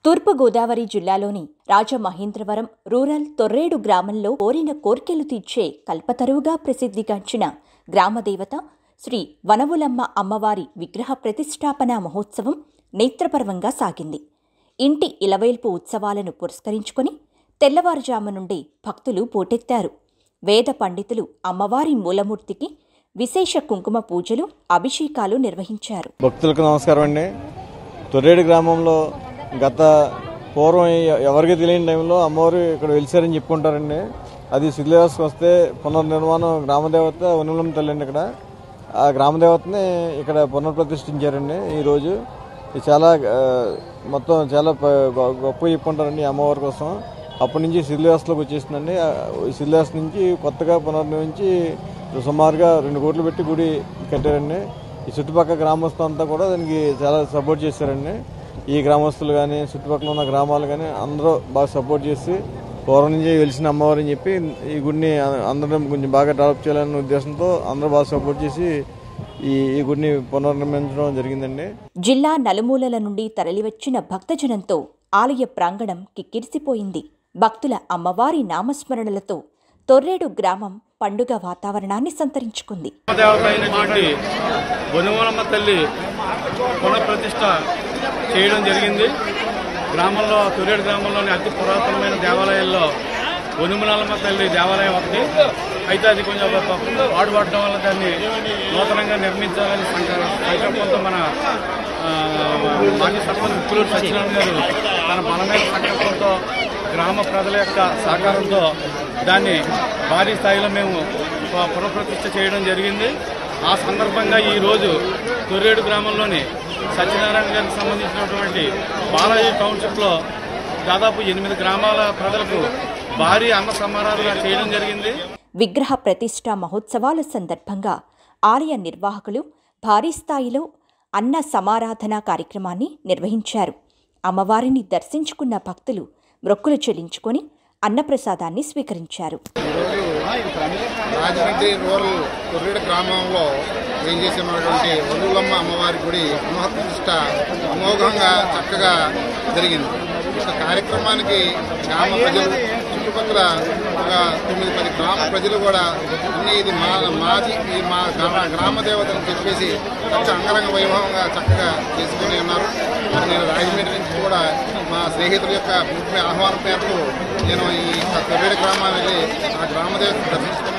తూర్పుగోదావరి జిల్లాలోని రాజమహేంద్రవరం రూరల్ తొర్రేడు గ్రామంలో కోరిన కోర్కెలు తీర్చే కల్పతరువుగా ప్రసిద్ధిగాంచిన గ్రామదేవత శ్రీ వనవులమ్మ అమ్మవారి విగ్రహ ప్రతిష్టాపన మహోత్సవం నేత్రపర్వంగా సాగింది ఇంటి ఇలవేల్పు ఉత్సవాలను పురస్కరించుకొని తెల్లవారుజాము నుండి భక్తులు పోటెత్తారు వేద పండితులు అమ్మవారి మూలమూర్తికి విశేష కుంకుమ పూజలు అభిషేకాలు నిర్వహించారు భక్తులకు నమస్కారం అండి తొర్రేడు గ్రామంలో గత పూర్వం ఎ- ఎవరికి తెలియని టైంలో అమ్మవారు ఇక్కడ వెలిసారని చెప్పుకుంటారండి అది శిథిలావస్థకు వస్తే పునర్నిర్మాణం గ్రామదేవత ఉనులం తల్లి అండి ఇక్కడ ఆ గ్రామదేవతని ఇక్కడ పునర్ప్రతిష్ఠించారండి ఈరోజు ఇది చాలా ఆ, మొత్తం చాలా ప- గొ- గొప్ప చెప్పుకుంటారండి ఈ అమ్మవారి కోసం అప్పటి నుంచి శిథిలావస్థలోకి వచ్చేసిందండి ఆ, ఈ శిథిలావస్థ నుంచి కొత్తగా పునర్నిర్మించి సుమారుగా రెండు కోట్లు పెట్టి గుడి కట్టారండి ఈ చుట్టుపక్కల గ్రామస్తులు అంతా కూడా దానికి చాలా సపోర్ట్ చేశారండి ఈ గ్రామస్తులు కానీ చుట్టుపక్కల ఉన్న గ్రామాలు కానీ అందరూ బాగా సపోర్ట్ చేసి పూర్వం నుంచి వెలిసిన అమ్మవారు అని చెప్పి ఈ గుడిని అందరం కొంచెం బాగా డెవలప్ చేయాలనే ఉద్దేశంతో అందరూ బాగా సపోర్ట్ చేసి ఈ ఈ గుడిని పునర్నిర్మించడం జరిగిందండి జిల్లా నలుమూలల నుండి తరలివచ్చిన భక్తజనంతో ఆలయ ప్రాంగణం కిక్కిరిసిపోయింది భక్తుల అమ్మవారి నామస్మరణలతో తొర్రేడు గ్రామం పండుగ వాతావరణాన్ని సంతరించుకుంది దేవత అయినటువంటి బొనుమలమ్మ తల్లి పునఃప్రతిష్ఠ చేయడం జరిగింది గ్రామంలో తురేడు గ్రామంలోని అతి పురాతనమైన దేవాలయాల్లో బొనుమలమ్మ తల్లి దేవాలయం ఒకటి అయితే అది కొంచెం పాడుపడడం వల్ల దాన్ని నూతనంగా నిర్మించాలని సంక- సంకల్పంతో మన ఆ, మాజీ సర్పంచ్ ముక్కులూరు సత్యనారాయణ గారు తన బలమైన సంకల్పంతో గ్రామ ప్రజల యొక్క సహకారంతో దాన్ని భారీ స్థాయిలో మేము ప- పునఃప్రతిష్ఠ చేయడం జరిగింది ఆ సందర్భంగా ఈ రోజు తొర్రేడు గ్రామంలోని సత్యనారాయణ గారికి సంబంధించినటువంటి బాలాజీ టౌన్షిప్లో దాదాపు ఎనిమిది గ్రామాల ప్రజలకు భారీ అన్న సమారాధన చేయడం జరిగింది విగ్రహ ప్రతిష్ఠ మహోత్సవాల సందర్భంగా ఆలయ నిర్వాహకులు భారీ స్థాయిలో అన్న సమారాధన కార్యక్రమాన్ని నిర్వహించారు అమ్మవారిని దర్శించుకున్న భక్తులు మొక్కులు చెల్లించుకొని అన్నప్రసాదాన్ని స్వీకరించారు రాజమండ్రి రూరల్ కొర్రేడు గ్రామంలో ఏం చేసినటువంటి వరులమ్మ అమ్మవారి గుడి పునఃప్రతిష్ట అమోఘంగా చక్కగా జరిగింది ఈ కార్యక్రమానికి గ్రామ ప్రజలు చుట్టుపక్కల ఒక తొమ్మిది పది గ్రామ ప్రజలు కూడా అన్ని ఇది మా మాది ఈ మా గ్రామ గ్రామ దేవతని చెప్పేసి చక్క అంగరంగ వైభవంగా చక్కగా చేసుకుని ఉన్నారు మరి నేను రాజమండ్రి నుంచి కూడా మా స్నేహితుల యొక్క పిలుపు ఆహ్వానం మేరకు నేను ఈ కొర్రేడు గ్రామాన్ని వెళ్ళి ఆ గ్రామ దేవతను దర్శించుకుని